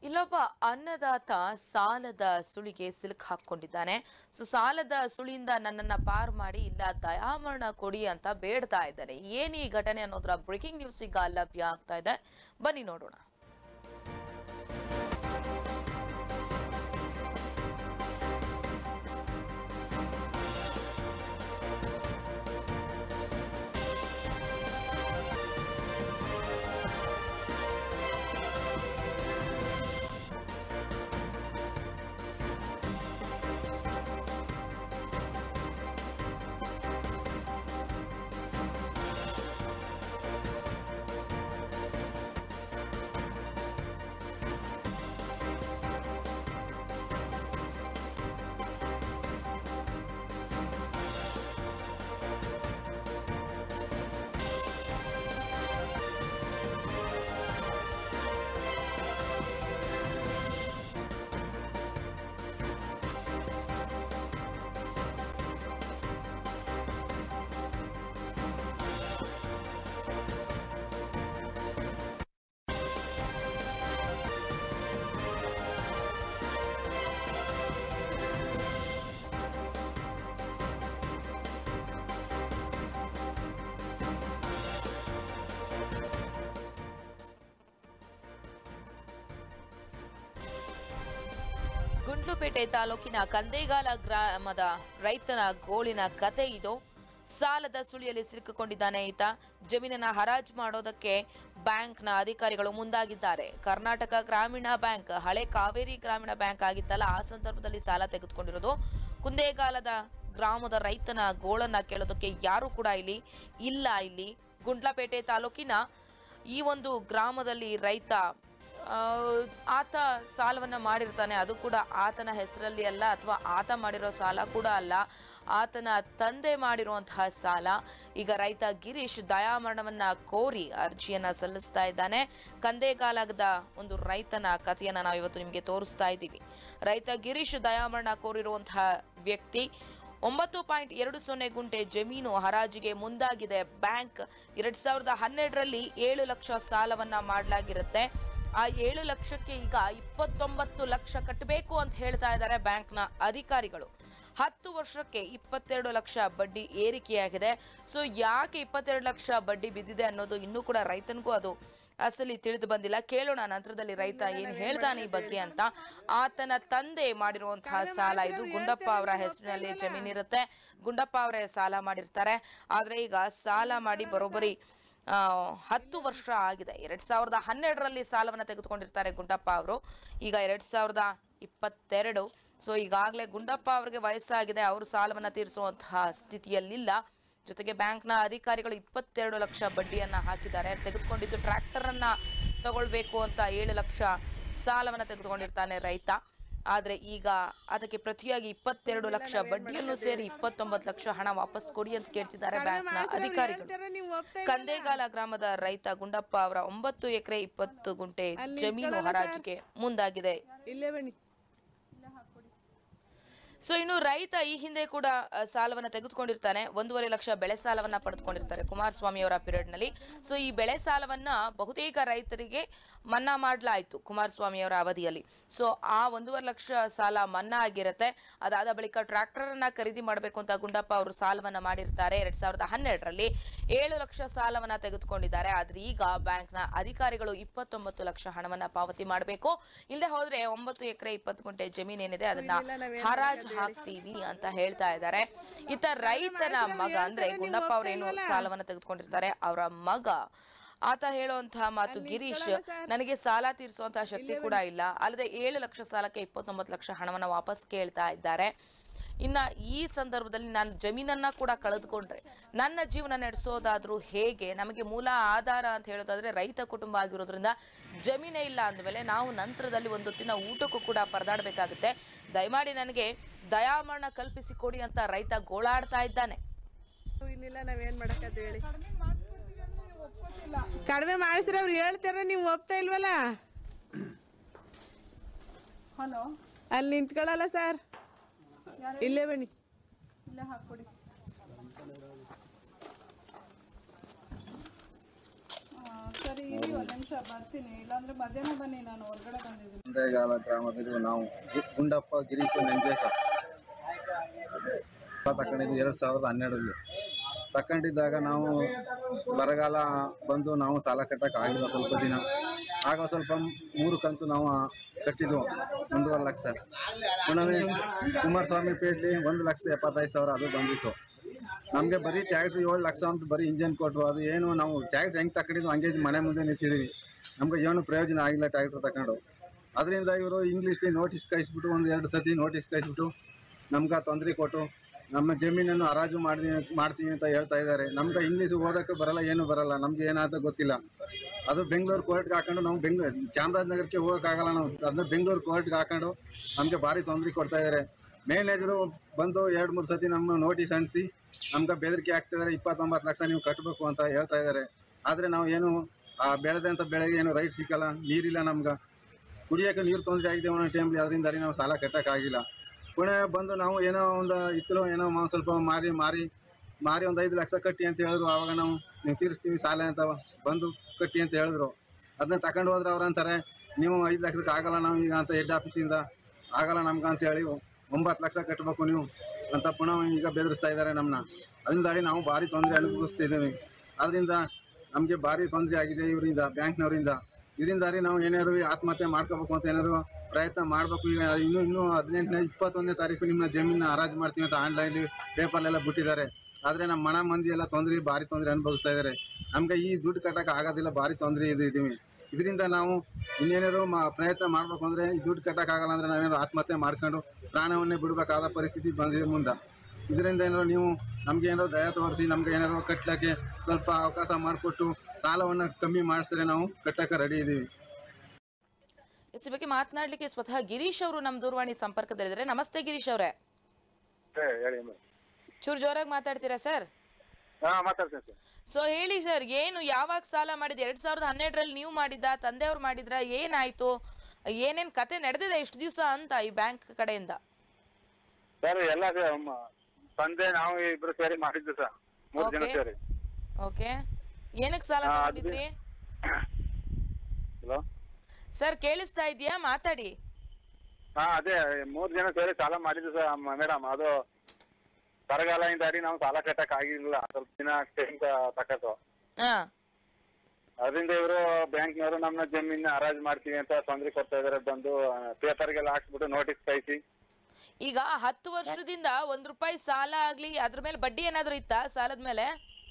ಇಲ್ಲೊಬ್ಬ ಅನ್ನದಾತ ಸಾಲದ ಸುಳಿಗೆ ಸಿಲುಕ್ ಹಾಕೊಂಡಿದ್ದಾನೆ ಸೊ ಸಾಲದ ಸುಳಿಯಿಂದ ನನ್ನನ್ನ ಪಾರ್ ಮಾಡಿ ಇಲ್ಲ ದಯಾಮರಣ ಕೊಡಿ ಅಂತ ಬೇಡ್ತಾ ಇದ್ದಾನೆ ಏನ್ ಈ ಘಟನೆ ಅನ್ನೋದ್ರ ಬ್ರೇಕಿಂಗ್ ನ್ಯೂಸ್ ಈಗ ಲಭ್ಯ ಆಗ್ತಾ ಇದೆ ಬನ್ನಿ ನೋಡೋಣ ಗುಂಡ್ಲುಪೇಟೆ ತಾಲೂಕಿನ ಕಂದೇಗಾಲ ಗ್ರಾಮದ ರೈತನ ಗೋಳಿನ ಕತೆ ಇದು ಸಾಲದ ಸುಳಿಯಲ್ಲಿ ಸಿಲುಕಿಕೊಂಡಿದ್ದಾನೆ ಈತ ಜಮೀನನ್ನ ಹರಾಜು ಮಾಡೋದಕ್ಕೆ ಬ್ಯಾಂಕ್ನ ಅಧಿಕಾರಿಗಳು ಮುಂದಾಗಿದ್ದಾರೆ ಕರ್ನಾಟಕ ಗ್ರಾಮೀಣ ಬ್ಯಾಂಕ್ ಹಳೆ ಕಾವೇರಿ ಗ್ರಾಮೀಣ ಬ್ಯಾಂಕ್ ಆಗಿತ್ತಲ್ಲ ಆ ಸಂದರ್ಭದಲ್ಲಿ ಸಾಲ ತೆಗೆದುಕೊಂಡಿರೋದು ಕುಂದೇಗಾಲದ ಗ್ರಾಮದ ರೈತನ ಗೋಳನ್ನ ಕೇಳೋದಕ್ಕೆ ಯಾರು ಕೂಡ ಇಲ್ಲಿ ಇಲ್ಲ ಇಲ್ಲಿ ಗುಂಡ್ಲಪೇಟೆ ತಾಲೂಕಿನ ಈ ಒಂದು ಗ್ರಾಮದಲ್ಲಿ ರೈತ ಆ, ಆತ ಸಾಲವನ್ನ ಮಾಡಿರ್ತಾನೆ ಅದು ಕೂಡ ಆತನ ಹೆಸರಲ್ಲಿ ಅಲ್ಲ ಅಥವಾ ಆತ ಮಾಡಿರೋ ಸಾಲ ಕೂಡ ಅಲ್ಲ ಆತನ ತಂದೆ ಮಾಡಿರುವಂತಹ ಸಾಲ ಈಗ ರೈತ ಗಿರೀಶ್ ದಯಾಮರಣವನ್ನ ಕೋರಿ ಅರ್ಜಿಯನ್ನ ಸಲ್ಲಿಸ್ತಾ ಇದ್ದಾನೆ ಕಂದೇಗಾಲದ ಒಂದು ರೈತನ ಕಥೆಯನ್ನ ನಾವು ಇವತ್ತು ನಿಮಗೆ ತೋರಿಸ್ತಾ ಇದ್ದೀವಿ ರೈತ ಗಿರೀಶ್ ದಯಾಮರಣ ಕೋರಿರುವಂತಹ ವ್ಯಕ್ತಿ ಒಂಬತ್ತು ಪಾಯಿಂಟ್ ಎರಡು ಸೊನ್ನೆ ಗುಂಟೆ ಜಮೀನು ಹರಾಜಿಗೆ ಮುಂದಾಗಿದೆ ಬ್ಯಾಂಕ್ ಎರಡ್ ಸಾವಿರದ ಹನ್ನೆರಡರಲ್ಲಿ ಏಳು ಲಕ್ಷ ಸಾಲವನ್ನ ಮಾಡಲಾಗಿರುತ್ತೆ ಆ ಏಳು ಲಕ್ಷಕ್ಕೆ ಈಗ ಇಪ್ಪತ್ತೊಂಬತ್ತು ಲಕ್ಷ ಕಟ್ಟಬೇಕು ಅಂತ ಹೇಳ್ತಾ ಇದ್ದಾರೆ ಬ್ಯಾಂಕ್ನ ಅಧಿಕಾರಿಗಳು ಹತ್ತು ವರ್ಷಕ್ಕೆ ಇಪ್ಪತ್ತೆರಡು ಲಕ್ಷ ಬಡ್ಡಿ ಏರಿಕೆಯಾಗಿದೆ ಸೊ ಯಾಕೆ ಇಪ್ಪತ್ತೆರಡು ಲಕ್ಷ ಬಡ್ಡಿ ಬಿದ್ದಿದೆ ಅನ್ನೋದು ಇನ್ನೂ ಕೂಡ ರೈತನಿಗೂ ಅದು ಅಸಲಿ ತಿಳಿದು ಬಂದಿಲ್ಲ ಕೇಳೋಣ ನಂತರದಲ್ಲಿ ರೈತ ಏನ್ ಹೇಳ್ತಾನೆ ಈ ಬಗ್ಗೆ ಅಂತ ಆತನ ತಂದೆ ಮಾಡಿರುವಂತಹ ಸಾಲ ಇದು ಗುಂಡಪ್ಪ ಅವರ ಹೆಸರಿನಲ್ಲಿ ಜಮೀನಿರುತ್ತೆ ಗುಂಡಪ್ಪ ಅವರೇ ಸಾಲ ಮಾಡಿರ್ತಾರೆ ಆದ್ರೆ ಈಗ ಸಾಲ ಮಾಡಿ ಬರೋಬ್ಬರಿ ಆ, ಹತ್ತು ವರ್ಷ ಆಗಿದೆ ಎರಡ್ ಸಾವಿರದ ಹನ್ನೆರಡರಲ್ಲಿ ಸಾಲವನ್ನ ತೆಗೆದುಕೊಂಡಿರ್ತಾರೆ ಗುಂಡಪ್ಪ ಅವರು ಈಗ ಎರಡ್ ಸಾವಿರದ ಇಪ್ಪತ್ತೆರಡು ಸೊ ಈಗಾಗಲೇ ಗುಂಡಪ್ಪ ಅವರಿಗೆ ವಯಸ್ಸಾಗಿದೆ ಅವರು ಸಾಲವನ್ನ ತೀರಿಸುವಂತಹ ಸ್ಥಿತಿಯಲ್ಲಿಲ್ಲ ಜೊತೆಗೆ ಬ್ಯಾಂಕ್ನ ಅಧಿಕಾರಿಗಳು ಇಪ್ಪತ್ತೆರಡು ಲಕ್ಷ ಬಡ್ಡಿಯನ್ನ ಹಾಕಿದ್ದಾರೆ ತೆಗೆದುಕೊಂಡಿದ್ದು ಟ್ರ್ಯಾಕ್ಟರ್ ಅನ್ನ ತಗೊಳ್ಬೇಕು ಅಂತ ಏಳು ಲಕ್ಷ ಸಾಲವನ್ನ ತೆಗೆದುಕೊಂಡಿರ್ತಾನೆ ರೈತ ಆದ್ರೆ ಈಗ ಅದಕ್ಕೆ ಪ್ರತಿಯಾಗಿ ಇಪ್ಪತ್ತೆರಡು ಲಕ್ಷ ಬಡ್ಡಿಯನ್ನು ಸೇರಿ ಇಪ್ಪತ್ತೊಂಬತ್ತು ಲಕ್ಷ ಹಣ ವಾಪಸ್ ಕೊಡಿ ಅಂತ ಕೇಳ್ತಿದ್ದಾರೆ ಬ್ಯಾಂಕ್ನ ಅಧಿಕಾರಿಗಳು ನೀವು ಒಪ್ತಾ ಕಂದೇಗಾಲ ಗ್ರಾಮದ ರೈತ ಗುಂಡಪ್ಪ ಅವರ ಒಂಬತ್ತು ಎಕರೆ ಇಪ್ಪತ್ತು ಗುಂಟೆ ಜಮೀನು ಹರಾಜಿಗೆ ಮುಂದಾಗಿದೆ ಇಲ್ಲೇ ಬನ್ನಿ ಸೊ ಇನ್ನು ರೈತ ಈ ಹಿಂದೆ ಕೂಡ ಅಹ್, ಸಾಲವನ್ನ ತೆಗೆದುಕೊಂಡಿರ್ತಾನೆ ಒಂದೂವರೆ ಲಕ್ಷ ಬೆಳೆ ಸಾಲವನ್ನ ಪಡೆದುಕೊಂಡಿರ್ತಾರೆ ಕುಮಾರಸ್ವಾಮಿ ಅವರ ಪೀರಿಯಡ್ ನಲ್ಲಿ ಸೊ ಈ ಬೆಳೆ ಸಾಲವನ್ನ ಬಹುತೇಕ ರೈತರಿಗೆ ಮನ್ನಾ ಮಾಡಲಾಯಿತು ಕುಮಾರಸ್ವಾಮಿ ಅವರ ಅವಧಿಯಲ್ಲಿ ಸೊ ಆ ಒಂದೂವರೆ ಲಕ್ಷ ಸಾಲ ಮನ್ನಾ ಆಗಿರುತ್ತೆ ಅದಾದ ಬಳಿಕ ಟ್ರ್ಯಾಕ್ಟರ್ ಅನ್ನ ಖರೀದಿ ಮಾಡಬೇಕು ಅಂತ ಗುಂಡಪ್ಪ ಅವರು ಸಾಲವನ್ನ ಮಾಡಿರ್ತಾರೆ ಎರಡ್ ಸಾವಿರದ ಹನ್ನೆರಡರಲ್ಲಿ ಏಳು ಲಕ್ಷ ಸಾಲವನ್ನ ತೆಗೆದುಕೊಂಡಿದ್ದಾರೆ ಆದ್ರೆ ಈಗ ಬ್ಯಾಂಕ್ನ ಅಧಿಕಾರಿಗಳು ಇಪ್ಪತ್ತೊಂಬತ್ತು ಲಕ್ಷ ಹಣವನ್ನ ಪಾವತಿ ಮಾಡಬೇಕು ಇಲ್ಲದೆ ಹೋದ್ರೆ ಒಂಬತ್ತು ಎಕರೆ ಇಪ್ಪತ್ತು ಗುಂಟೆ ಜಮೀನ್ ಏನಿದೆ ಅದನ್ನ ಹರಾಜು ಹಾಕ್ತೀವಿ ಅಂತ ಹೇಳ್ತಾ ಇದ್ದಾರೆ ಇತ್ತ ರೈತನ ಮಗ ಅಂದ್ರೆ ಗುಂಡಪ್ಪ ಅವ್ರೇನು ಸಾಲವನ್ನ ತೆಗೆದುಕೊಂಡಿರ್ತಾರೆ ಅವರ ಮಗ ಆತ ಹೇಳುವಂತಹ ಮಾತು ಗಿರೀಶ್ ನನಗೆ ಸಾಲ ತೀರಿಸುವಂತಹ ಶಕ್ತಿ ಕೂಡ ಇಲ್ಲ ಅಲ್ಲದೆ ಏಳು ಲಕ್ಷ ಸಾಲಕ್ಕೆ ಇಪ್ಪತ್ತೊಂಬತ್ತು ಲಕ್ಷ ಹಣವನ್ನ ವಾಪಸ್ ಕೇಳ್ತಾ ಇದ್ದಾರೆ ಇನ್ನ ಈ ಸಂದರ್ಭದಲ್ಲಿ ನಾನು ಜಮೀನನ್ನ ಕೂಡ ಕಳೆದುಕೊಂಡ್ರೆ ನನ್ನ ಜೀವನ ನಡೆಸೋದಾದ್ರೂ ಹೇಗೆ ನಮಗೆ ಮೂಲ ಆಧಾರ ಅಂತ ಹೇಳೋದಾದ್ರೆ ರೈತ ಕುಟುಂಬ ಆಗಿರೋದ್ರಿಂದ ಜಮೀನೇ ಇಲ್ಲ ಅಂದಮೇಲೆ ನಾವು ನಂತರದಲ್ಲಿ ಒಂದು ದಿನ ಊಟಕ್ಕೂ ಕೂಡ ಪರದಾಡಬೇಕಾಗುತ್ತೆ ದಯಮಾಡಿ ನನಗೆ ದಯಾಮರಣ ಕಲ್ಪಿಸಿ ಕೊಡಿ ಅಂತ ರೈತ ಗೋಳಾಡ್ತಾ ಇದ್ದಾನೆ ಇನ್ನಿಲ್ಲ ನಾವೇನ್ ಮಾಡಕ್ಕದ್ದು ಹೇಳಿ ಕಡಿಮೆ ಮಾಡಿಸ್ರೆ ಅವ್ರು ಹೇಳ್ತಾರ ನೀವು ಒಪ್ತಾ ಇಲ್ವಲ್ಲ ಹಲೋ ಅಲ್ಲಿ ನಿಂತ್ಕೊಳ್ಳಲ್ಲ ಸರ್ ಇಲ್ಲೇ ಬನ್ನಿ ಇಲ್ಲೇ ಹಾಕ್ಕೊಡಿ ಸರ್ ಸರಿ ಇರಿ ಒಂದು ನಿಮಿಷ ಬರ್ತೀನಿ ಇಲ್ಲಾಂದ್ರೆ ಮಧ್ಯಾಹ್ನ ಬನ್ನಿ ನಾನು ಹೊರಗಡೆ ಬಂದಿದ್ದೀನಿ ಕೊಂಡೆಗಾಲ ಗ್ರಾಮದಲ್ಲಿ ನಾವು ಗು- ಗುಂಡಪ್ಪ ಗಿರೀಶ್ ನಂಜೇಶ ತಗೊಂಡಿದ್ದು ಎರಡು ಸಾವಿರದ ಹನ್ನೆರಡರಲ್ಲಿ ತಗೊಂಡಿದ್ದಾಗ ನಾವು ಬರಗಾಲ ಬಂದು ನಾವು ಸಾಲ ಕಟ್ಟಕ್ಕೆ ಆಗಿಲ್ಲ ಸ್ವಲ್ಪ ದಿನ ಆಗ ಸ್ವಲ್ಪ ಮೂರು ಕಂತು ನಾವು ಕಟ್ಟಿದ್ವು ಒಂದೂವರೆ ಲಕ್ಷ ಪುನಃ ಕುಮಾರಸ್ವಾಮಿ ಪೇಟ್ಲಿ ಒಂದು ಲಕ್ಷದ ಎಪ್ಪತ್ತೈದು ಸಾವಿರ ಅದು ಬಂದಿತ್ತು ನಮಗೆ ಬರೀ ಟ್ಯಾಕ್ಟ್ರಿ ಏಳು ಲಕ್ಷ ಅಂತ ಬರೀ ಇಂಜನ್ ಕೊಟ್ಟರು ಅದು ಏನು ನಾವು ಟ್ಯಾಕ್ಟ್ರಿ ಹೆಂಗೆ ತಗೊಂಡಿದ್ದು ಹಂಗೆ ಮನೆ ಮುಂದೆ ನಿಲ್ಸಿದ್ದೀವಿ ನಮ್ಗೆ ಏನು ಪ್ರಯೋಜನ ಆಗಿಲ್ಲ ಟ್ಯಾಕ್ಟ್ರ್ ತಗೊಂಡು ಅದರಿಂದ ಇವರು ಇಂಗ್ಲೀಷ್ಲಿ ನೋಟಿಸ್ ಕಳಿಸ್ಬಿಟ್ಟು ಒಂದು ಎರಡು ಸತಿ ನೋಟಿಸ್ ಕಳಿಸ್ಬಿಟ್ಟು ನಮ್ಗೆ ತೊಂದರೆ ಕೊಟ್ಟು ನಮ್ಮ ಜಮೀನನ್ನು ಹರಾಜು ಮಾಡಿ ಮಾಡ್ತೀವಿ ಅಂತ ಹೇಳ್ತಾ ಇದ್ದಾರೆ ನಮ್ಗೆ ಇಂಗ್ಲೀಷ್ ಓದೋಕ್ಕೆ ಬರಲ್ಲ ಏನು ಬರಲ್ಲ ನಮ್ಗೆ ಏನಾದ ಗೊತ್ತಿಲ್ಲ ಅದು ಬೆಂಗಳೂರು ಕೋರ್ಟ್ಗೆ ಹಾಕೊಂಡು ನಾವು ಬೆಂಗಳೂರು ಚಾಮರಾಜನಗರಕ್ಕೆ ಹೋಗೋಕ್ಕಾಗಲ್ಲ ನಾವು ಅದನ್ನ ಬೆಂಗಳೂರು ಕೋರ್ಟ್ಗೆ ಹಾಕೊಂಡು ನಮಗೆ ಭಾರಿ ತೊಂದರೆ ಕೊಡ್ತಾ ಇದ್ದಾರೆ ಮ್ಯಾನೇಜರು ಬಂದು ಎರಡು ಮೂರು ಸತಿ ನಮ್ಮ ನೋಟಿಸ್ ಅಂಟಿಸಿ ನಮ್ಗೆ ಬೆದರಿಕೆ ಆಗ್ತಿದ್ದಾರೆ ಇಪ್ಪತ್ತೊಂಬತ್ತು ಲಕ್ಷ ನೀವು ಕಟ್ಟಬೇಕು ಅಂತ ಹೇಳ್ತಾ ಇದ್ದಾರೆ ಆದರೆ ನಾವು ಏನು ಆ ಬೆಳೆದಂಥ ಬೆಳೆಗೆ ಏನು ರೈಟ್ ಸಿಕ್ಕಲ್ಲ ನೀರಿಲ್ಲ ನಮ್ಗೆ ಕುಡಿಯೋಕೆ ನೀರು ತೊಂದರೆ ಆಗಿದೆ ಅನ್ನೋ ಟೈಮ್ಲಿ ಅದರಿಂದ ನಾವು ಸಾಲ ಕಟ್ಟೋಕ್ಕಾಗಿಲ್ಲ ಪುಣೆ ಬಂದು ನಾವು ಏನೋ ಒಂದು ಇತ್ತಲೋ ಏನೋ ಮ- ಸ್ವಲ್ಪ ಮಾರಿ ಮಾರಿ ಮಾರಿ ಒಂದು ಐದು ಲಕ್ಷ ಕಟ್ಟಿ ಅಂತ ಹೇಳಿದ್ರು ಆವಾಗ ನಾವು ನೀವು ತೀರಿಸ್ತೀವಿ ಸಾಲ ಅಂತ ಬಂದು ಕಟ್ಟಿ ಅಂತ ಹೇಳಿದ್ರು ಅದನ್ನ ತಗೊಂಡು ಹೋದ್ರೆ ಅವ್ರು ಅಂತಾರೆ ನೀವು ಐದು ಲಕ್ಷಕ್ಕೆ ಆಗಲ್ಲ ನಾವು ಈಗ ಅಂತ ಹೆಡ್ ಆಫೀಸಿಂದ ಆಗಲ್ಲ ನಮ್ಗೆ ಅಂತ ಹೇಳಿ ಒಂಬತ್ತು ಲಕ್ಷ ಕಟ್ಟಬೇಕು ನೀವು ಅಂತ ಪುನಃ ಈಗ ಬೆದರಿಸ್ತಾ ಇದ್ದಾರೆ ನಮ್ಮನ್ನ ಅದರಿಂದಾಗಿ ನಾವು ಭಾರಿ ತೊಂದರೆ ಅನುಭವಿಸ್ತಿದ್ದೀವಿ ಅದರಿಂದ ನಮಗೆ ಭಾರಿ ತೊಂದರೆ ಆಗಿದೆ ಇವರಿಂದ ಬ್ಯಾಂಕ್ನವರಿಂದ ಇದರಿಂದಾಗಿ ನಾವು ಏನಾದ್ರು ಆತ್ಮಹತ್ಯೆ ಮಾಡ್ಕೋಬೇಕು ಅಂತ ಏನಾದ್ರು ಪ್ರಯತ್ನ ಮಾಡಬೇಕು ಈಗ ಇನ್ನೂ ಇನ್ನೂ ಹದಿನೆಂಟನೇ ಇಪ್ಪತ್ತೊಂದನೇ ತಾರೀಕು ನಿಮ್ಮ ಜಮೀನ ಹರಾಜು ಮಾಡ್ತೀವಿ ಅಂತ ಆನ್ಲೈನ್ ಪೇಪರ್ಲೆಲ್ಲ ಬಿಟ್ಟಿದ್ದಾರೆ ಆದರೆ ನಮ್ಮ ಮನ ಮಂದಿ ಎಲ್ಲ ತೊಂದರೆ ಭಾರಿ ತೊಂದರೆ ಅನುಭವಿಸ್ತಾ ಇದ್ದಾರೆ ನಮಗೆ ಈ ದುಡ್ಡು ಕಟ್ಟಕ್ಕೆ ಆಗೋದಿಲ್ಲ ಭಾರಿ ತೊಂದರೆ ಇದೆ ಇದ್ದೀವಿ ಇದರಿಂದ ನಾವು ಇನ್ನೇನಾದ್ರು ಮಾ ಪ್ರಯತ್ನ ಮಾಡಬೇಕು ಅಂದರೆ ಈ ದುಡ್ಡು ಕಟ್ಟಕ್ಕಾಗಲ್ಲ ಅಂದರೆ ನಾವೇನಾದ್ರು ಆತ್ಮಹತ್ಯೆ ಮಾಡ್ಕೊಂಡು ಪ್ರಾಣವನ್ನೇ ಬಿಡಬೇಕಾದ ಪರಿಸ್ಥಿತಿ ಬಂದಿದೆ ಮುಂದೆ ಇದರಿಂದ ಏನಾದ್ರು ನೀವು ನಮ್ಗೆ ಏನಾದ್ರು ದಯ ತೋರಿಸಿ ನಮ್ಗೆ ಏನಾದ್ರು ಕಟ್ಟಲಿಕ್ಕೆ ಸ್ವಲ್ಪ ಅವಕಾಶ ಮಾಡಿಕೊಟ್ಟು ಸಾಲವನ್ನು ಕಮ್ಮಿ ಮಾಡಿಸಿದ್ರೆ ನಾವು ಕಟ್ಟಕ್ಕೆ ರೆಡಿ ಇದ್ದೀವಿ ಇದ್ರ ಬಗ್ಗೆ ಮಾತನಾಡ್ಲಿಕ್ಕೆ ಸ್ವತಃ ಗಿರೀಶ್ ಅವರು ನಮ್ಮ ದೂರವಾಣಿ ಸಂಪರ್ಕದಲ್ಲಿದ್ದಾರೆ ನಮಸ್ತೆ ಗಿರೀಶ್ ಅವರೇ ಹೇಳಿ ಚೂರು ಜೋರಾಗಿ ಮಾತಾಡ್ತೀರಾ ಸರ್ ಹಾ ಮಾತಾಡ್ತೀನಿ ಸರ್ ಸೊ ಹೇಳಿ ಸರ್ ಏನು ಯಾವಾಗ ಸಾಲ ಮಾಡಿದ ಎರಡ್ ಸಾವಿರದ ಹನ್ನೆರಡರಲ್ಲಿ ನೀವು ಮಾಡಿದ್ದ ತಂದೆಯವ್ರು ಮಾಡಿದ್ರ ಏನಾಯ್ತು ಏನೇನ್ ಕತೆ ನಡೆದಿದೆ ಎಷ್ಟು ದಿವಸ ಅಂತ ಈ ಬ್ಯಾಂಕ್ ಕಡೆಯಿಂದ ಸರ್ ಎಲ್ಲ ಸ- ಮ- ತಂದೆ ನಾವು ಇಬ್ರು ಸೇರಿ ಮಾಡಿದ್ದು ಸರ್ ಮೂರು ಜನ Okay. ಸೇರಿ ಓಕೆ ಏನಕ್ಕೆ ಸಾಲ ಹಾ, ಅದು- ತಗೊಂಡಿದ್ರಿ ಹಲೋ ಸರ್ ಕೇಳಿಸ್ತಾ ಇದೆಯಾ ಮಾತಾಡಿ ಹಾ ಅದೇ ಮೂರ್ ಜನ ಸೇರಿ ಸಾಲ ಮಾಡಿದ್ದು ಸರ್ ಮೇಡಮ್ ಅದು ಬರಗಾಲದಿಂದಾಗಿ ನಾವು ಸಾಲ ಕಟ್ಟಕ್ ಆಗಿರ್ಲಿಲ್ಲ ಸ್ವಲ್ಪ ದಿನ ಟೈಮ್ ತಕತ್ತು ಹಾ ಅದರಿಂದ ಇವರು ಬ್ಯಾಂಕ್ನವರು ನಮ್ಮನ್ನ ಜಮೀನ್ ಹರಾಜು ಮಾಡ್ತೀವಿ ಅಂತ ತೊಂದರೆ ಕೊಡ್ತಾ ಇದಾರೆ ಬಂದು ಪೇಪರ್ಗೆಲ್ಲ ಹಾಕ್ಸ್ಬಿಟ್ಟು ನೋಟಿಸ್ ಕಳಿಸಿ ಈಗ ಹತ್ತು ವರ್ಷದಿಂದ ಒಂದ್ ರೂಪಾಯಿ ಸಾಲ ಆಗ್ಲಿ ಅದ್ರ ಮೇಲೆ ಬಡ್ಡಿ ಏನಾದ್ರು ಇತ್ತಾ ಸಾಲದ ಮೇಲೆ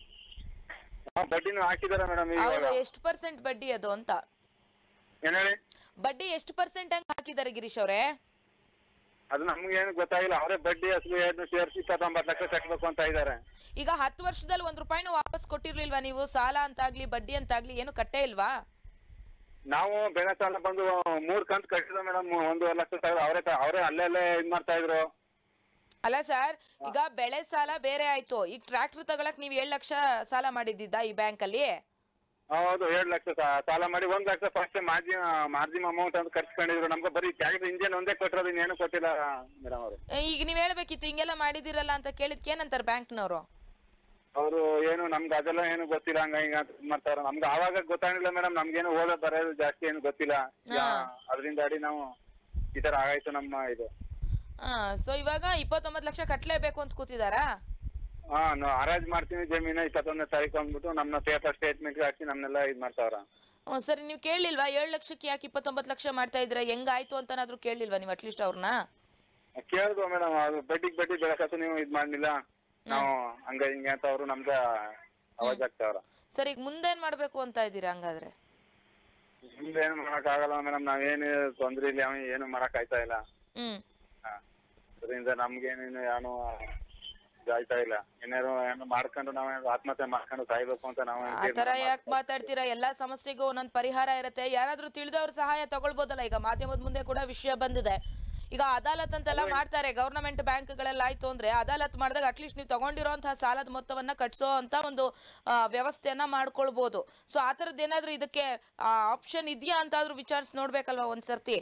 ಬಡ್ಡಿನೂ ಹಾಕಿದಾರೆ ಮೇಡಮ್ ಹೌದು ಇವಾಗ ಎಷ್ಟು ಪರ್ಸೆಂಟ್ ಬಡ್ಡಿ ಅದು ಅಂತ ಏನ್ ಹೇಳಿ ಬಡ್ಡಿ ಎಷ್ಟು ಪರ್ಸೆಂಟ್ ಹಂಗ್ ಹಾಕಿದ್ದಾರೆ ಗಿರೀಶ್ ಅವರೇ ಅದು ನಮ್ಗೆ ಏನು ಗೊತ್ತಾಗಿಲ್ಲ ಅವರೇ ಬಡ್ಡಿ ಅಸಲು ಏನು ಸೇರಿಸಿ ಇಪ್ಪತ್ತೊಂಬತ್ತು ಲಕ್ಷ ಕಟ್ಟಬೇಕು ಅಂತ ಇದ್ದಾರೆ ಈಗ ಹತ್ತು ವರ್ಷದಲ್ಲಿ ಒಂದ್ ರೂಪಾಯಿನೂ ವಾಪಸ್ ಕೊಟ್ಟಿರ್ಲಿಲ್ವಾ ನೀವು ಸಾಲ ಅಂತಾಗ್ಲಿ ಬಡ್ಡಿ ಅಂತಾಗ್ಲಿ ಏನು ಕಟ್ಟೇ ಇಲ್ವಾ ನಾವು ಬೆಳೆ ಸಾಲ ಬಂದು ಮೂರ್ ಕಂತು ಕಟ್ಟಿದ್ವಿ ಮೇಡಮ್ ಒಂದೂವರೆ ಲಕ್ಷ ತಗೊಂಡು ಅವರೇ ಅವರೇ ಅಲ್ಲೇ ಅಲ್ಲೇ ಇದ್ ಮಾಡ್ತಾ ಇದ್ರು ಅಲ್ಲ ಸರ್ ಈಗ ಬೆಳೆ ಸಾಲ ಬೇರೆ ಆಯ್ತು ಈಗ ಟ್ರ್ಯಾಕ್ಟರ್ ತಗೊಳಕ್ ನೀವು ಏಳು ಲಕ್ಷ ಸಾಲ ಮಾಡಿದ್ದಿದ್ದ ಈ ಬ್ಯಾಂಕ್ ಅಲ್ಲಿ ಹೌದು ಏಳು ಲಕ್ಷ ಸಾ- ಸಾಲ ಮಾಡಿ ಒಂದ್ lakh first margin margin amount ಅಂತ ಖರ್ಚ್ಕೊಂಡಿದ್ರು ನಮ್ಗೆ ಬರೀ ಟ್ಯಾಕ್ಸ್ ಇಂಜಿನ್ ಒಂದೇ ಕೊಟ್ಟಿರೋದು ಇನ್ನೇನು ಕೊಟ್ಟಿಲ್ಲ ಮೇಡಮ್ ಅವರು ಏ, ಈಗ ನೀವ್ ಹೇಳ್ಬೇಕಿತ್ತು ಹಿಂಗೆಲ್ಲ ಮಾಡಿದಿರಲ್ಲ ಅಂತ ಕೇಳಿದ್ಕೆ ಏನಂತಾರೆ ಬ್ಯಾಂಕ್ನವರು ಅವರು ಏನು ನಮ್ಗೆ ಅದೆಲ್ಲ ಏನು ಗೊತ್ತಿಲ್ಲ ಹಂಗ ಹಿಂಗ ಅಂತ ಇದ್ ಮಾಡ್ತಾರ ನಮ್ಗೆ ಆವಾಗ ಗೊತ್ತಾಗಿಲ್ಲ ಮೇಡಮ್ ನಮ್ಗೇನು ಓದೋ ಬರೋದು ಜಾಸ್ತಿ ಏನು ಗೊತ್ತಿಲ್ಲ ಅದರಿಂದ ಅಡಿ ನಾವು ಈ ತರ ಆಗಾಯ್ತು ನಮ್ಮ ಇದು ಹಾ ಸೊ ಇವಾಗ ಇಪ್ಪತ್ತೊಂಬತ್ತು ಲಕ್ಷ ಕಟ್ಲೇಬೇಕು ಅಂತ ಕೂತಿದಾರಾ ಹಾ ನಾವು ಹರಾಜ್ ಮಾಡ್ತೀವಿ ಜಮೀನು ಇಪ್ಪತ್ತೊಂದನೇ ತಾರೀಕು ಅಂದ್ಬಿಟ್ಟು ನಮ್ಮನ್ನ ಪೇಪರ್ ಸ್ಟೇಟ್ಮೆಂಟ್ ಹಾಕಿ ನಮ್ನೆಲ್ಲ ಇದ್ ಮಾಡ್ತಾವ್ರ ಹ್ಮ್, ಸರಿ ನೀವು ಕೇಳಲಿಲ್ವಾ ಏಳು ಲಕ್ಷಕ್ಕೆ ಯಾಕೆ ಇಪ್ಪತ್ತೊಂಬತ್ತು ಲಕ್ಷ ಮಾಡ್ತಾ ಇದ್ರೆ ಹೆಂಗಾಯ್ತು ಅಂತನಾದ್ರೂ ಕೇಳಲಿಲ್ವಾ ನೀವು ಅಟ್ಲೀಸ್ಟ್ ಅವ್ರನ್ನ ಕೇಳಿದ್ವು ಮೇಡಮ್ ಅದು ಬಡ್ಡಿಗೆ ಬಡ್ಡಿ ಬೆಳಕತ್ತು ನೀವು ಇದ್ ಮಾಡ್ಲಿಲ್ಲ ನಾವು ಹಂಗ ಹಿಂಗೆ ಅಂತ ಅವರು ನಮ್ಗ ಅವಾಜ್ ಆಗ್ತಾವ್ರ ಸರ್ ಈಗ ಮುಂದೇನ್ ಮಾಡ್ಬೇಕು ಅಂತ ಇದ್ದೀರಾ ಹಂಗಾದ್ರೆ ಮುಂದೆ ಏನು ಮಾಡಕ್ ಆಗಲ್ಲ ಮೇಡಮ್ ನಾವೇನು ತೊಂದ್ರೆ ಇಲ್ಲ ಅವ ಏನು ಮಾಡಕ್ ಆಯ್ತಾ ಇಲ್ಲ ಹ್ಮ್ ಹಾ. ಅದರಿಂದ ನಮ್ಗೇನೇನು ಏನು ಇದಾಯ್ತಾ ಇಲ್ಲ ಏನಾರು ಏನು ಮಾಡ್ಕೊಂಡು ನಾವು ಆತ್ಮಹತ್ಯೆ ಮಾಡ್ಕೊಂಡು ಸಾಯ್ಬೇಕು ಅಂತ ನಾವು ಏನ್ ಆ ತರ ತೀರ್ಮಾನ ಯಾಕೆ ಮಾತಾಡ್ತೀರಾ ಎಲ್ಲಾ ಸಮಸ್ಯೆಗೂ ಒಂದೊಂದು ಪರಿಹಾರ ಇರುತ್ತೆ ಯಾರಾದ್ರೂ ತಿಳಿದವ್ರ ಸಹಾಯ ತಗೊಳ್ಬೋದಲ್ಲ ಈಗ ಮಾಧ್ಯಮದ ಮುಂದೆ ಕೂಡ ವಿಷಯ ಬಂದಿದೆ ಈಗ ಅದಾಲತ್ ಅಂತೆಲ್ಲ ಮಾಡ್ತಾರೆ ಗವರ್ನಮೆಂಟ್ ಬ್ಯಾಂಕ್ಗಳೆಲ್ಲ ಆಯ್ತು ಅಂದ್ರೆ ಅದಾಲತ್ ಮಾಡಿದಾಗ ಅಟ್ಲೀಸ್ಟ್ ನೀವು ತಗೊಂಡಿರೋಂತಹ ಸಾಲದ ಮೊತ್ತವನ್ನ ಕಟ್ಸೋ ಅಂತ ಒಂದು ಆ, ವ್ಯವಸ್ಥೆಯನ್ನ ಮಾಡ್ಕೊಳ್ಬಹುದು ಸೊ ಆ ಥರದ್ದು ಏನಾದ್ರೂ ಇದಕ್ಕೆ ಆಪ್ಷನ್ ಇದೆಯಾ ಅಂತಾದ್ರೂ ವಿಚಾರಿಸಿ ನೋಡ್ಬೇಕಲ್ವಾ ಒಂದ್ಸರ್ತಿ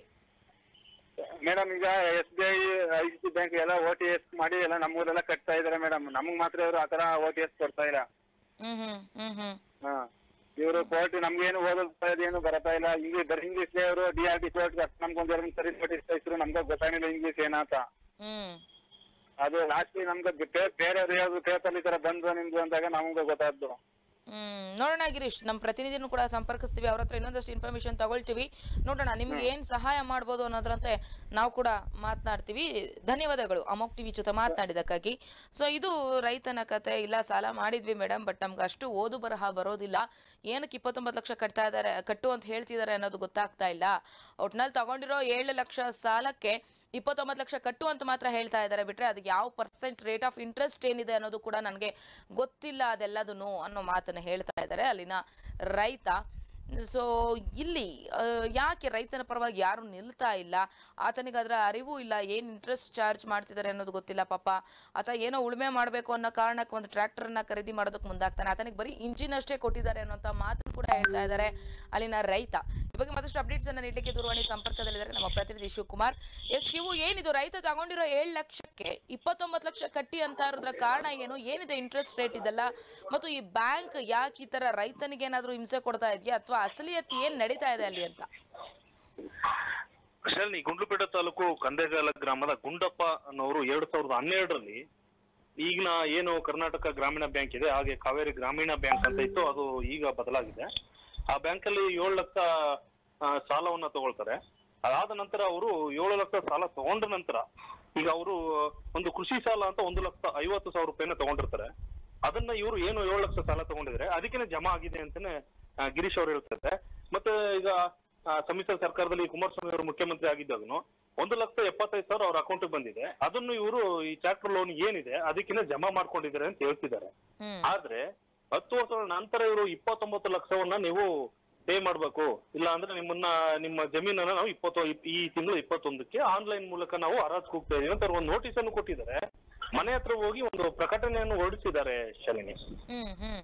ಮೇಡಮ್ ಈಗ S B I I C bank ಎಲ್ಲ ಓ ಟಿ ಎಸ್ ಮಾಡಿ ಎಲ್ಲ ನಮ್ಮೂರೆಲ್ಲ ಕಟ್ತಾ ಇದಾರೆ ಮೇಡಮ್ ನಮಗ್ ಮಾತ್ರ ಇವರು ಆತರ ಓ ಟಿ ಎಸ್ ಕೊಡ್ತಾ ಇಲ್ಲ ಹ್ಮ್ ಹ್ಮ್ ಹ್ಮ್ ಹ್ಮ್ ಹಾ ಇವರು ಕೋರ್ಟ್ ನಮ್ಗೇನು ಓದೋದು ಏನು ಬರತಾ ಇಲ್ಲ ಇಂಗ್ಲಿಷ್ ಬರೀ ಇಂಗ್ಲಿಷ್ ಅವರು ಡಿ ಆರ್ ಟಿ ಕೋರ್ಟ್ ನಮ್ಗೊಂದ್ ಎರಡು ಸರಿ ನೋಟಿಸ್ ಕಳಿಸಿದ್ರು ನಮ್ಗೆ ಗೊತ್ತಾಗಿಲ್ಲ ಇಂಗ್ಲಿಷ್ ಏನಂತ ಹ್ಮ್ ಅದು ಲಾಸ್ಟ್ ನಮ್ಗೆ ಬೇ- ಬೇರೆಯವ್ರು ಹೇಳೋದು ಪೇಪರ್ ಈ ತರ ಬಂದು ನಿಮ್ದು ಅಂದಾಗ ನಮ್ಗೆ ಗೊತ್ತಾದ್ದು ಹ್ಮ್ ನೋಡೋಣ ಗಿರೀಶ್ ನಮ್ಮ ಪ್ರತಿನಿಧಿನೂ ಕೂಡ ಸಂಪರ್ಕಿಸ್ತೀವಿ ಅವ್ರ ಹತ್ರ ಇನ್ನೊಂದಷ್ಟು ಇನ್ಫಾರ್ಮೇಶನ್ ತಗೊಳ್ತೀವಿ ನೋಡೋಣ ನಿಮ್ಗೆ ಏನ್ ಸಹಾಯ ಮಾಡ್ಬೋದು ಅನ್ನೋದ್ರಂತೆ ನಾವು ಕೂಡ ಮಾತನಾಡ್ತೀವಿ ಧನ್ಯವಾದಗಳು ಅಮೋಕ್ ಟಿವಿ ಜೊತೆ ಮಾತನಾಡಿದಕ್ಕಾಗಿ ಸೊ ಇದು ರೈತನ ಕತೆ ಇಲ್ಲ ಸಾಲ ಮಾಡಿದ್ವಿ ಮೇಡಮ್ ಬಟ್ ನಮ್ಗೆ ಅಷ್ಟು ಓದು ಬರಹ ಬರೋದಿಲ್ಲ ಏನಕ್ಕೆ ಇಪ್ಪತ್ತೊಂಬತ್ತು ಲಕ್ಷ ಕಟ್ತಾ ಇದ್ದಾರೆ ಕಟ್ಟು ಅಂತ ಹೇಳ್ತಿದ್ದಾರೆ ಅನ್ನೋದು ಗೊತ್ತಾಗ್ತಾ ಇಲ್ಲ ಒಟ್ನಲ್ಲಿ ತಗೊಂಡಿರೋ ಏಳು ಲಕ್ಷ ಸಾಲಕ್ಕೆ ಇಪ್ಪತ್ತೊಂಬತ್ತು ಲಕ್ಷ ಕಟ್ಟು ಅಂತ ಮಾತ್ರ ಹೇಳ್ತಾ ಇದ್ದಾರೆ ಬಿಟ್ರೆ ಅದಕ್ಕೆ ಯಾವ ಪರ್ಸೆಂಟ್ ರೇಟ್ ಆಫ್ ಇಂಟ್ರೆಸ್ಟ್ ಏನಿದೆ ಅನ್ನೋದು ಕೂಡ ನನಗೆ ಗೊತ್ತಿಲ್ಲ ಅದೆಲ್ಲದೂ ಅನ್ನೋ ಮಾತನ್ನ ಹೇಳ್ತಾ ಇದ್ದಾರೆ ಅಲ್ಲಿನ ರೈತ ಸೊ ಇಲ್ಲಿ ಆ, ಯಾಕೆ ರೈತನ ಪರವಾಗಿ ಯಾರು ನಿಲ್ತಾ ಇಲ್ಲ ಆತನಿಗೆ ಅದರ ಅರಿವು ಇಲ್ಲ ಏನು ಇಂಟ್ರೆಸ್ಟ್ ಚಾರ್ಜ್ ಮಾಡ್ತಿದ್ದಾರೆ ಅನ್ನೋದು ಗೊತ್ತಿಲ್ಲ ಪಾಪ ಆತ ಏನೋ ಉಳುಮೆ ಮಾಡಬೇಕು ಅನ್ನೋ ಕಾರಣಕ್ಕೆ ಒಂದು ಟ್ರ್ಯಾಕ್ಟರ್ನ ಖರೀದಿ ಮಾಡೋದಕ್ಕೆ ಮುಂದಾಗ್ತಾನೆ ಆತನಿಗೆ ಬರೀ ಇಂಜಿನ್ ಅಷ್ಟೇ ಕೊಟ್ಟಿದ್ದಾರೆ ಅನ್ನೋಂಥ ಮಾತನ್ನು ಕೂಡ ಹೇಳ್ತಾ ಇದ್ದಾರೆ ಅಲ್ಲಿನ ರೈತ ಈ ಬಗ್ಗೆ ಮತ್ತಷ್ಟು ಅಪ್ಡೇಟ್ಸ್ ಅನ್ನ ನೀಡಲಿಕ್ಕೆ ದೂರವಾಣಿ ಸಂಪರ್ಕದಲ್ಲಿದ್ದಾರೆ ನಮ್ಮ ಪ್ರತಿನಿಧಿ ಶಿವಕುಮಾರ್ ಎಸ್ ಶಿವು ಏನಿದು ರೈತ ತಗೊಂಡಿರೋ ಏಳು ಲಕ್ಷಕ್ಕೆ ಇಪ್ಪತ್ತೊಂಬತ್ತು ಲಕ್ಷ ಕಟ್ಟಿ ಅಂತ ಇರೋದ್ರ ಕಾರಣ ಏನು ಏನಿದೆ ಇಂಟ್ರೆಸ್ಟ್ ರೇಟ್ ಇದೆಲ್ಲ ಮತ್ತು ಈ ಬ್ಯಾಂಕ್ ಯಾಕೆ ಈ ತರ ರೈತನಿಗೆ ಏನಾದ್ರೂ ಹಿಂಸೆ ಕೊಡ್ತಾ ಇದೆಯಾ ಅಥವಾ ಅಸಲಿಯತ್ ಏನ್ ನಡೀತಾ ಇದೆ ಅಲ್ಲಿ ಅಂತ ಶಾಲಿನಿ ಗುಂಡ್ಲುಪೇಟೆ ತಾಲೂಕು ಕಂದೆಗಾಲ ಗ್ರಾಮದ ಗುಂಡಪ್ಪ ಅನ್ನೋರು ಎರಡ್ ಸಾವಿರದ ಹನ್ನೆರಡರಲ್ಲಿ ಈಗಿನ ಏನು ಕರ್ನಾಟಕ ಗ್ರಾಮೀಣ ಬ್ಯಾಂಕ್ ಇದೆ ಹಾಗೆ ಕಾವೇರಿ ಗ್ರಾಮೀಣ ಬ್ಯಾಂಕ್ ಅಂತ ಇತ್ತು ಅದು ಈಗ ಬದಲಾಗಿದೆ ಆ ಬ್ಯಾಂಕ್ ಅಲ್ಲಿ ಏಳು ಲಕ್ಷ ಆ, ಸಾಲವನ್ನ ತಗೊಳ್ತಾರೆ ಅದಾದ ನಂತರ ಅವರು ಏಳು ಲಕ್ಷ ಸಾಲ ತಗೊಂಡ ನಂತರ ಈಗ ಅವರು ಒಂದು ಕೃಷಿ ಸಾಲ ಅಂತ ಒಂದು ಲಕ್ಷ ಐವತ್ತು ಸಾವಿರ ರೂಪಾಯಿನ ತಗೊಂಡಿರ್ತಾರೆ ಅದನ್ನ ಇವರು ಏನು ಏಳು ಲಕ್ಷ ಸಾಲ ತಗೊಂಡಿದ್ರೆ ಅದಕ್ಕೇನೆ ಜಮಾ ಆಗಿದೆ ಅಂತಾನೆ ಆ, ಗಿರೀಶ್ ಅವ್ರು ಹೇಳ್ತಾರೆ ಮತ್ತೆ ಈಗ ಆ, ಸಮ್ಮಿಶ್ರ ಸರ್ಕಾರದಲ್ಲಿ ಕುಮಾರಸ್ವಾಮಿ ಅವರು ಮುಖ್ಯಮಂತ್ರಿ ಆಗಿದ್ದಾಗನು ಒಂದು ಲಕ್ಷ ಎಪ್ಪತ್ತೈದು ಸಾವಿರ ಅವ್ರ ಅಕೌಂಟ್ ಬಂದಿದೆ ಅದನ್ನು ಇವರು ಈ ಟ್ರಾಕ್ಟರ್ ಲೋನ್ ಏನಿದೆ ಅದಕ್ಕಿಂತ ಜಮಾ ಮಾಡ್ಕೊಂಡಿದ್ದಾರೆ ಅಂತ ಹೇಳ್ತಿದ್ದಾರೆ ಹ್ಮ್ ಆದ್ರೆ ಹತ್ತು ವರ್ಷಗಳ ನಂತರ ಇವರು ಇಪ್ಪತ್ತೊಂಬತ್ತು ಲಕ್ಷವನ್ನ ನೀವು ಪೇ ಮಾಡ್ಬೇಕು ಇಲ್ಲ ಅಂದ್ರೆ ನಿಮ್ಮನ್ನ ನಿಮ್ಮ ಜಮೀನನ್ನ ನಾವು ಇಪ್ಪತ್ತು ಈ ತಿಂಗಳು ಇಪ್ಪತ್ತೊಂದಕ್ಕೆ ಆನ್ಲೈನ್ ಮೂಲಕ ನಾವು ಹರಾಜ್ ಕೂಗ್ತಾ ಇದೀವಿ ಅಂತ ಒಂದು ನೋಟಿಸ್ ಅನ್ನು ಕೊಟ್ಟಿದ್ದಾರೆ ಮನೆ ಹತ್ರ ಹೋಗಿ ಒಂದು ಪ್ರಕಟಣೆಯನ್ನು ಹೊರಡಿಸಿದ್ದಾರೆ ಶಾಲಿನಿ ಹ್ಮ್ ಹ್ಮ್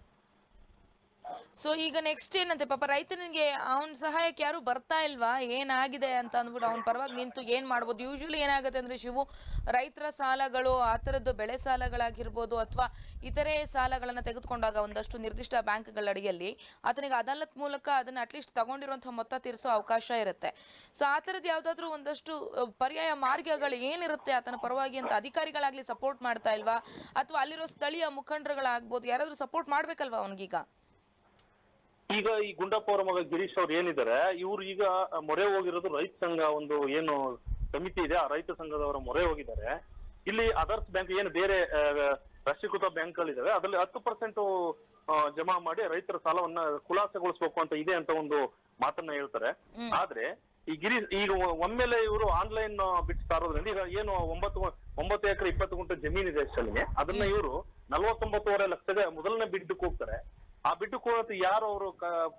ಸೊ ಈಗ ನೆಕ್ಸ್ಟ್ ಏನಂತೆ ಪಾಪ ರೈತನಿಗೆ ಅವನ ಸಹಾಯಕ್ಕೆ ಯಾರು ಬರ್ತಾ ಇಲ್ವಾ ಏನಾಗಿದೆ ಅಂತ ಅಂದ್ಬಿಟ್ಟು ಅವನ ಪರವಾಗಿ ನಿಂತು ಏನ್ ಮಾಡ್ಬೋದು ಯೂಶಲಿ ಏನಾಗುತ್ತೆ ಅಂದ್ರೆ ಶಿವು ರೈತರ ಸಾಲಗಳು ಆ ಥರದ್ದು ಬೆಳೆ ಸಾಲಗಳಾಗಿರ್ಬೋದು ಅಥವಾ ಇತರೆ ಸಾಲಗಳನ್ನ ತೆಗೆದುಕೊಂಡಾಗ ಒಂದಷ್ಟು ನಿರ್ದಿಷ್ಟ ಬ್ಯಾಂಕ್ಗಳ ಅಡಿಯಲ್ಲಿ ಆತನಿಗೆ ಅದಾಲತ್ ಮೂಲಕ ಅದನ್ನ ಅಟ್ಲೀಸ್ಟ್ ತಗೊಂಡಿರುವಂತಹ ಮೊತ್ತ ತೀರಿಸೋ ಅವಕಾಶ ಇರುತ್ತೆ ಸೊ ಆ ಥರದ್ದು ಯಾವ್ದಾದ್ರು ಒಂದಷ್ಟು ಅಹ್, ಪರ್ಯಾಯ ಮಾರ್ಗಗಳು ಏನಿರುತ್ತೆ ಆತನ ಪರವಾಗಿ ಅಂತ ಅಧಿಕಾರಿಗಳಾಗ್ಲಿ ಸಪೋರ್ಟ್ ಮಾಡ್ತಾ ಇಲ್ವಾ ಅಥವಾ ಅಲ್ಲಿರೋ ಸ್ಥಳೀಯ ಮುಖಂಡರುಗಳಾಗ್ಬೋದು ಯಾರಾದ್ರೂ ಸಪೋರ್ಟ್ ಮಾಡ್ಬೇಕಲ್ವಾ ಅವನಿಗೀಗ ಈಗ ಈ ಗುಂಡಪ್ಪ ಅವರ ಮಗ ಗಿರೀಶ್ ಅವ್ರು ಏನಿದ್ದಾರೆ ಇವ್ರು ಈಗ ಮೊರೆ ಹೋಗಿರೋದು ರೈತ ಸಂಘ ಒಂದು ಏನು ಸಮಿತಿ ಇದೆ ಆ ರೈತ ಸಂಘದವರ ಮೊರೆ ಹೋಗಿದ್ದಾರೆ ಇಲ್ಲಿ ಅದರ್ಸ್ ಬ್ಯಾಂಕ್ ಏನು ಬೇರೆ ಆ, ರಾಷ್ಟ್ರೀಕೃತ ಬ್ಯಾಂಕ್ಗಳಿದಾವೆ ಅದರಲ್ಲಿ ಹತ್ತು ಪರ್ಸೆಂಟ್ ಜಮಾ ಮಾಡಿ ರೈತರ ಸಾಲವನ್ನ ಖುಲಾಸೆಗೊಳಿಸ್ಬೇಕು ಅಂತ ಇದೆ ಅಂತ ಒಂದು ಮಾತನ್ನ ಹೇಳ್ತಾರೆ ಆದ್ರೆ ಈ ಗಿರಿ ಈಗ ಒಮ್ಮೆಲೆ ಇವರು ಆನ್ಲೈನ್ ಬಿಟ್ಟು ಸಾರೋದ್ರಿಂದ ಈಗ ಏನು ಒಂಬತ್ತು ಒಂಬತ್ತು ಎಕರೆ ಇಪ್ಪತ್ತು ಗುಂಟೆ ಜಮೀನ್ ಇದೆ ಅಷ್ಟಲ್ಲಿ ಅದನ್ನ ಇವರು ನಲವತ್ತೊಂಬತ್ತುವರೆ ಲಕ್ಷದ ಮೊದಲನೇ ಬಿಡ್ಡಕ್ಕೆ ಹೋಗ್ತಾರೆ ಆ ಬಿಡ್ಡು ಕೂಡ ಯಾರು ಅವರು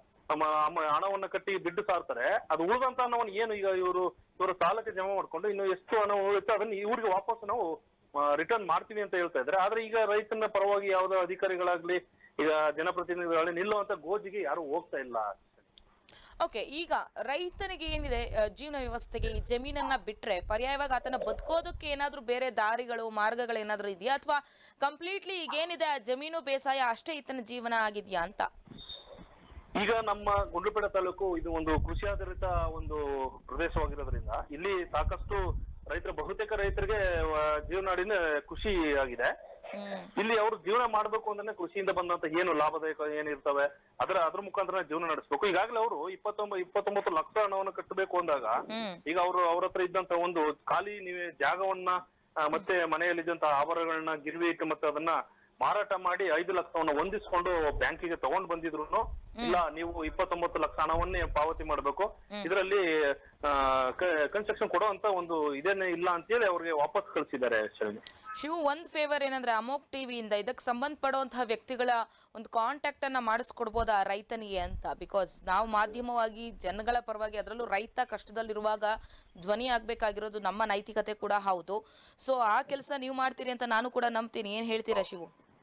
ಹಣವನ್ನ ಕಟ್ಟಿ ಬಿಡ್ಡು ಸಾರ್ತಾರೆ ಅದು ಉಳಿದಂತ ಹಣವನ್ನು ಏನು ಈಗ ಇವರು ಇವರು ಸಾಲಕ್ಕೆ ಜಮಾ ಮಾಡ್ಕೊಂಡು ಇನ್ನು ಎಷ್ಟು ಹಣ ಉಳಿಯುತ್ತೆ ಅದನ್ನ ಇವ್ರಿಗೆ ವಾಪಸ್ ನಾವು ರಿಟರ್ನ್ ಮಾಡ್ತೀವಿ ಅಂತ ಹೇಳ್ತಾ ಇದ್ದಾರೆ ಆದ್ರೆ ಈಗ ರೈತನ ಪರವಾಗಿ ಯಾವ್ದೋ ಅಧಿಕಾರಿಗಳಾಗ್ಲಿ ಈಗ ಜನಪ್ರತಿನಿಧಿಗಳಾಗ್ಲಿ ನಿಲ್ಲುವಂತ ಗೋಜಿಗೆ ಯಾರು ಹೋಗ್ತಾ ಇಲ್ಲ ಓಕೆ ಈಗ ರೈತನಿಗೆ ಏನಿದೆ ಆ, ಜೀವನ ವ್ಯವಸ್ಥೆಗೆ ಈ ಜಮೀನನ್ನ ಬಿಟ್ರೆ ಪರ್ಯಾಯವಾಗಿ ಆತನ ಬದುಕೋದಕ್ಕೆ ಏನಾದ್ರೂ ಬೇರೆ ದಾರಿಗಳು ಮಾರ್ಗಗಳು ಏನಾದ್ರೂ ಇದೆಯಾ ಅಥವಾ ಕಂಪ್ಲೀಟ್ಲಿ ಈಗ ಏನಿದೆ ಆ ಜಮೀನು ಬೇಸಾಯ ಅಷ್ಟೇ ಈತನ ಜೀವನ ಆಗಿದ್ಯಾ ಅಂತ ಈಗ ನಮ್ಮ ಗುಂಡ್ಲುಪೇಟೆ ತಾಲೂಕು ಇದು ಒಂದು ಕೃಷಿ ಆಧಾರಿತ ಒಂದು ಪ್ರದೇಶವಾಗಿರೋದ್ರಿಂದ ಇಲ್ಲಿ ಸಾಕಷ್ಟು ರೈತರ ಬಹುತೇಕ ರೈತರಿಗೆ ಆ, ಜೀವನಾಡಿನ ಕೃಷಿ ಆಗಿದೆ ಹ್ಮ್ ಇಲ್ಲಿ ಅವರು ಜೀವನ ಮಾಡಬೇಕು ಅಂದ್ರೆ ಕೃಷಿಯಿಂದ ಬಂದಂತ ಏನು ಲಾಭದಾಯಕ ಏನಿರ್ತವೆ ಅದರ ಅದ್ರ ಮುಖಾಂತರ ಜೀವನ ನಡೆಸಬೇಕು ಈಗಾಗಲೇ ಅವರು ಇಪ್ಪತ್ತೊಂಬ ಇಪ್ಪತ್ತೊಂಬತ್ತು ಲಕ್ಷ ಹಣವನ್ನು ಕಟ್ಟಬೇಕು ಅಂದಾಗ ಹ್ಮ್ ಈಗ ಅವರು ಅವ್ರ ಹತ್ರ ಇದ್ದಂತ ಒಂದು ಖಾಲಿ ನೀವೇ ಜಾಗವನ್ನ ಆ, ಮತ್ತೆ ಮನೆಯಲ್ಲಿದ್ದಂತ ಆಭರಣಗಳನ್ನ ಗಿರ್ವಿ ಇಟ್ಟು ಮತ್ತೆ ಅದನ್ನ ಮಾರಾಟ ಮಾಡಿ ಐದು ಲಕ್ಷವನ್ನ ಹೊಂದಿಸ್ಕೊಂಡು ಬ್ಯಾಂಕಿಗೆ ತಗೊಂಡ್ ಬಂದಿದ್ರು ಇಲ್ಲ ನೀವು ಇಪ್ಪತ್ತೊಂಬತ್ತು ಲಕ್ಷ ಹಣವನ್ನೇ ಪಾವತಿ ಮಾಡಬೇಕು ಇದರಲ್ಲಿ ಕನ್ಸ್ಟ್ರಕ್ಷನ್ ಕೊಡುವಂತ ಒಂದು ಇದೇನೆ ಇಲ್ಲ ಅಂತೇಳಿ ಅವ್ರಿಗೆ ವಾಪಸ್ ಕಳಿಸಿದ್ದಾರೆ ಶರಣಿ ಶಿವು ಒಂದ್ ಫೇವರ್ ಏನಂದ್ರೆ ಅಮೋಕ್ ಟಿವಿಯಿಂದ ಇದಕ್ಕೆ ಸಂಬಂಧಪಡುವಂತಹ ವ್ಯಕ್ತಿಗಳ ಒಂದು ಕಾಂಟ್ಯಾಕ್ಟ್ ಅನ್ನ ಮಾಡಿಸ್ಕೊಡ್ಬೋದಾ ರೈತನಿಗೆ ಅಂತ ಬಿಕಾಸ್ ನಾವು ಮಾಧ್ಯಮವಾಗಿ ಜನಗಳ ಪರವಾಗಿ ಅದರಲ್ಲೂ ರೈತ ಕಷ್ಟದಲ್ಲಿರುವಾಗ ಧ್ವನಿ ಆಗ್ಬೇಕಾಗಿರೋದು ನಮ್ಮ ನೈತಿಕತೆ ಕೂಡ ಹೌದು ಸೊ ಆ ಕೆಲಸ ನೀವು ಮಾಡ್ತೀರಿ ಅಂತ ನಾನು ಕೂಡ ನಂಬ್ತೀನಿ ಏನ್ ಹೇಳ್ತೀರಾ ಶಿವು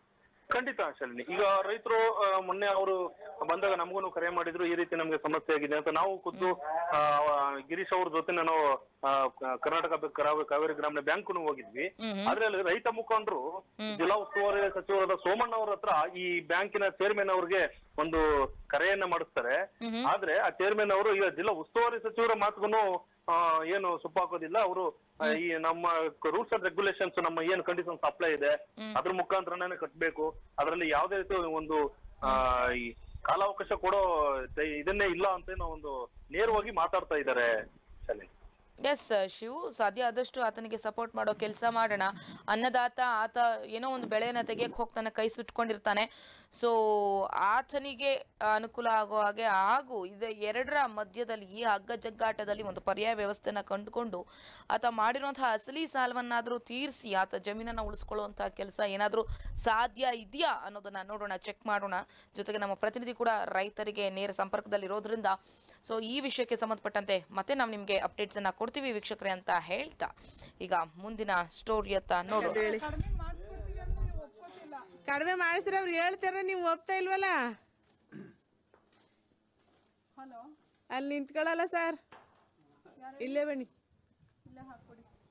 ಖಂಡಿತ ಶಾಲಿನಿ ಈಗ ರೈತರು ಮೊನ್ನೆ ಅವರು ಬಂದಾಗ ನಮಗೂ ಕರೆ ಮಾಡಿದ್ರು ಈ ರೀತಿ ನಮ್ಗೆ ಸಮಸ್ಯೆ ಆಗಿದೆ ಅಂತ ನಾವು ಖುದ್ದು ಆ, ಗಿರೀಶ್ ಅವ್ರ ಜೊತೆ ನಾನು ಆ, ಕ- ಕರ್ನಾಟಕ ಬ್ಯಾಂಕ್ ಕರಾವ- ಕಾವೇರಿ ಗ್ರಾಮೀಣ ಬ್ಯಾಂಕ್ ಹೋಗಿದ್ವಿ ಆದ್ರೆ ಅಲ್ಲಿ ರೈತ ಮುಖಂಡರು ಜಿಲ್ಲಾ ಉಸ್ತುವಾರಿ ಸಚಿವರಾದ ಸೋಮಣ್ಣ ಅವ್ರ ಹತ್ರ ಈ ಬ್ಯಾಂಕಿನ ಚೇರ್ಮನ್ ಅವ್ರಿಗೆ ಒಂದು ಕರೆಯನ್ನ ಮಾಡಿಸ್ತಾರೆ ಆದ್ರೆ ಆ ಚೇರ್ಮನ್ ಅವರು ಈಗ ಜಿಲ್ಲಾ ಉಸ್ತುವಾರಿ ಸಚಿವರ ಮಾತುಗೂ ಏನು ಸುಪ್ಪಾಕೋದಿಲ್ಲ ಅವರು ಈ ನಮ್ಮ ರೂಲ್ಸ್ ಅಂಡ್ ರೆಗ್ಯುಲೇಷನ್ಸ್ ನಮ್ಮ ಏನು ಕಂಡೀಷನ್ಸ್ ಅಪ್ಲೈ ಇದೆ ಅದ್ರ ಮುಖಾಂತರನೇ ಕಟ್ಬೇಕು ಅದರಲ್ಲಿ ಯಾವುದೇ ರೀತಿ ಒಂದು ಆ, ಈ ಕಾಲಾವಕಾಶ ಕೊಡೋ ತೆ- ಇದನ್ನೇ ಇಲ್ಲ ಅಂತ ಏನೋ ಒಂದು ನೇರವಾಗಿ ಮಾತಾಡ್ತಾ ಇದ್ದಾರೆ ಶಾಲಿನಿ ಎಸ್ ಶಿವು ಸಾಧ್ಯ ಆದಷ್ಟು ಆತನಿಗೆ ಸಪೋರ್ಟ್ ಮಾಡೋ ಕೆಲಸ ಮಾಡೋಣ ಅನ್ನದಾತ ಆತ ಏನೋ ಒಂದು ಬೆಳೆಯನ್ನ ತೆಗಿಯಕ್ಕೆ ಹೋಗ್ತಾನೆ ಕೈ ಸುಟ್ಕೊಂಡಿರ್ತಾನೆ ಸೊ ಆತನಿಗೆ ಅನುಕೂಲ ಆಗೋ ಹಾಗೆ ಹಾಗೂ ಇದು ಎರಡರ ಮಧ್ಯದಲ್ಲಿ ಈ ಹಗ್ಗ ಜಗ್ಗಾಟದಲ್ಲಿ ಒಂದು ಪರ್ಯಾಯ ವ್ಯವಸ್ಥೆನ ಕಂಡುಕೊಂಡು ಆತ ಮಾಡಿರುವಂತಹ ಅಸಲಿ ಸಾಲವನ್ನಾದರೂ ತೀರಿಸಿ ಆತ ಜಮೀನನ್ನ ಉಳಿಸ್ಕೊಳ್ಳುವಂತಹ ಕೆಲಸ ಏನಾದರೂ ಸಾಧ್ಯ ಇದೆಯಾ ಅನ್ನೋದನ್ನ ನೋಡೋಣ ಚೆಕ್ ಮಾಡೋಣ ಜೊತೆಗೆ ನಮ್ಮ ಪ್ರತಿನಿಧಿ ಕೂಡ ರೈತರಿಗೆ ನೇರ ಸಂಪರ್ಕದಲ್ಲಿ ಇರೋದ್ರಿಂದ ಸೊ ಈ ವಿಷಯಕ್ಕೆ ಸಂಬಂಧಪಟ್ಟಂತೆ ಮತ್ತೆ ನಾವು ನಿಮಗೆ ಅಪ್ಡೇಟ್ಸ್ ಅನ್ನ ಕೊಡ್ತೀವಿ ವೀಕ್ಷಕರೇ ಅಂತ ಹೇಳ್ತಾ ಈಗ ಮುಂದಿನ ಸ್ಟೋರಿಯತ್ತ ನೋಡೋಣ ಕಡಿಮೆ ಮಾಡಿಸ್ಕೊಡ್ತೀವಿ ಅಂದ್ರೆ ನೀವು ಒಪ್ಕೋತಿಲ್ಲ ಕಡಿಮೆ ಮಾಡಿಸ್ರೆ ಅವ್ರು ಹೇಳ್ತಾರೆ ನೀವು ಒಪ್ತಾ ಇಲ್ವಲ್ಲ ಹಲೋ ಅಲ್ಲಿ ನಿಂತ್ಕೊಳ್ಳಲ್ಲ ಸರ್ ಇಲ್ಲೇ ಬನ್ನಿ ಇಲ್ಲೇ ಹಾಕ್ಕೊಡಿ